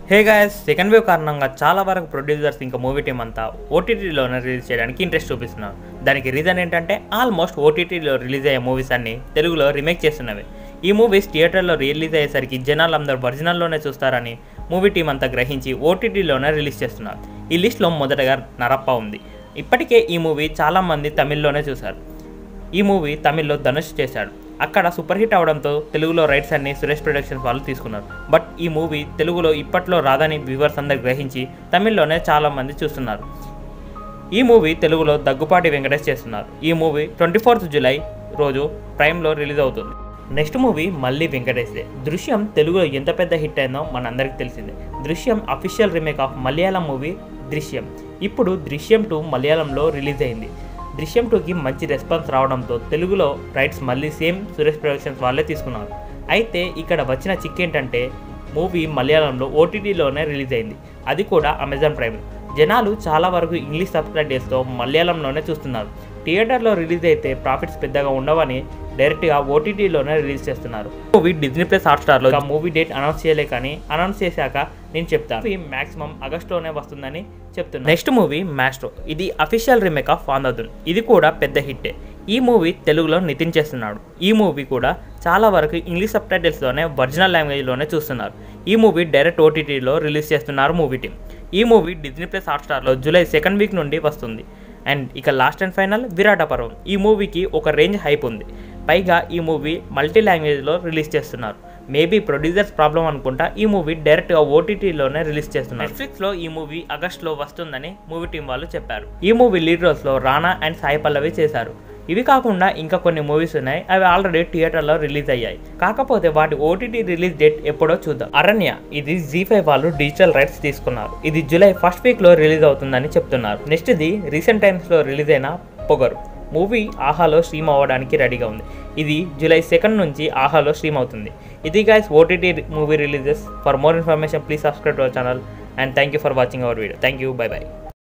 hey guys second wave కారణంగా చాలా వరకు ప్రొడ్యూసర్స్ ఇంకా మూవీ టీం అంతా ఓటీటీలోనే రిలీజ్ చేయడానికి ఇంట్రెస్ట్ చూపిస్తున్నారు దానికి రీజన్ ఏంటంటే ఆల్మోస్ట్ ఓటీటీలో రిలీజ్ అయ్యే మూవీస్ అన్ని తెలుగులో రీమేక్ చేస్తున్నవి ఈ మూవీస్ థియేటర్లో రిలీజ్ అయ్యేసరికి జనాలు అందరూ ఒరిజినల్లోనే చూస్తారని మూవీ టీం అంతా గ్రహించి ఓటీటీలోనే రిలీజ్ చేస్తున్నారు ఈ లిస్ట్లో మొదటగా నరప్ప ఉంది ఇప్పటికే ఈ మూవీ చాలామంది తమిళ్లోనే చూశారు ఈ మూవీ తమిళ్లో ధనుష్ చేశాడు అక్కడ సూపర్ హిట్ అవడంతో తెలుగులో రైట్స్ అన్ని సురేష్ ప్రొడక్షన్స్ వాళ్ళు తీసుకున్నారు బట్ ఈ మూవీ తెలుగులో ఇప్పట్లో రాదని వ్యూవర్స్ అందరు గ్రహించి తమిళ్లోనే చాలా మంది చూస్తున్నారు ఈ మూవీ తెలుగులో దగ్గుపాటి వెంకటేష్ చేస్తున్నారు ఈ మూవీ ట్వంటీ ఫోర్త్ జూలై రోజు ప్రైమ్లో రిలీజ్ అవుతుంది నెక్స్ట్ మూవీ మళ్ళీ వెంకటేష్దే దృశ్యం తెలుగులో ఎంత పెద్ద హిట్ అయిందో మనందరికీ తెలిసిందే Drishyam official remake of Malayalam movie Drishyam ఇప్పుడు దృశ్యం టూ మలయాళంలో రిలీజ్ అయింది దృశ్యం టూకి మంచి రెస్పాన్స్ రావడంతో తెలుగులో రైట్స్ మళ్ళీ సేమ్ సురేష్ ప్రొడక్షన్స్ వాళ్ళే తీసుకున్నారు అయితే ఇక్కడ వచ్చిన చిక్ ఏంటంటే మూవీ మలయాళంలో ఓటీటీలోనే రిలీజ్ అయింది అది కూడా అమెజాన్ ప్రైమ్ జనాలు చాలా వరకు ఇంగ్లీష్ సబ్టైటిల్స్తో మలయాళంలోనే చూస్తున్నారు థియేటర్లో రిలీజ్ అయితే ప్రాఫిట్స్ పెద్దగా ఉండవని డైరెక్ట్గా ఓటీటీలోనే రిలీజ్ చేస్తున్నారు మూవీ డిజ్నీ ప్లస్ హాట్స్టార్లో ఆ మూవీ డేట్ అనౌన్స్ చేయలే కానీ అనౌన్స్ చేశాక నేను చెప్తాను మూవీ మాక్సిమం ఆగస్టులోనే వస్తుందని చెప్తున్నాను నెక్స్ట్ మూవీ మ్యాస్ట్రో ఇది అఫీషియల్ రీమేక్ ఆఫ్ వాందదున్ ఇది కూడా పెద్ద హిట్టే ఈ మూవీ తెలుగులో నితిన్ చేస్తున్నాడు ఈ మూవీ కూడా చాలా వరకు ఇంగ్లీష్ సబ్టైటిల్స్లోనే ఒరిజినల్ లాంగ్వేజ్లోనే చూస్తున్నారు ఈ మూవీ డైరెక్ట్ ఓటీటీలో రిలీజ్ చేస్తున్నారు మూవీ టీం ఈ మూవీ డిజ్నీ ప్లస్ హాట్స్టార్లో జూలై సెకండ్ వీక్ నుండి వస్తుంది అండ్ ఇక లాస్ట్ అండ్ ఫైనల్ విరాట పర్వం ఈ మూవీకి ఒక రేంజ్ హైప్ ఉంది పైగా ఈ మూవీ మల్టీ లాంగ్వేజ్లో రిలీజ్ చేస్తున్నారు మేబీ ప్రొడ్యూసర్స్ ప్రాబ్లం అనుకుంటా ఈ మూవీ డైరెక్ట్గా ఓటీటీలోనే రిలీజ్ చేస్తున్నారు నెట్ఫ్లిక్స్లో ఈ మూవీ ఆగస్ట్లో వస్తుందని మూవీ టీం వాళ్ళు చెప్పారు ఈ మూవీ లీడ్ రోల్స్లో రానా అండ్ సాయి పల్లవి చేశారు ఇవి కాకుండా ఇంకా కొన్ని మూవీస్ ఉన్నాయి అవి ఆల్రెడీ థియేటర్లో రిలీజ్ అయ్యాయి కాకపోతే వాటి ఓటీటీ రిలీజ్ డేట్ ఎప్పుడో చూద్దాం అరణ్య ఇది జీ ఫైవ్ వాళ్ళు డిజిటల్ రైట్స్ తీసుకున్నారు ఇది జూలై ఫస్ట్ వీక్లో రిలీజ్ అవుతుందని చెప్తున్నారు నెక్స్ట్ ఇది రీసెంట్ టైమ్స్లో రిలీజ్ అయిన పొగరు మూవీ ఆహాలో స్ట్రీమ్ అవ్వడానికి రెడీగా ఉంది ఇది జూలై సెకండ్ నుంచి ఆహాలో స్ట్రీమ్ అవుతుంది ఇది guys OTT movie releases for more information please subscribe to our channel and thank you for watching our video thank you bye by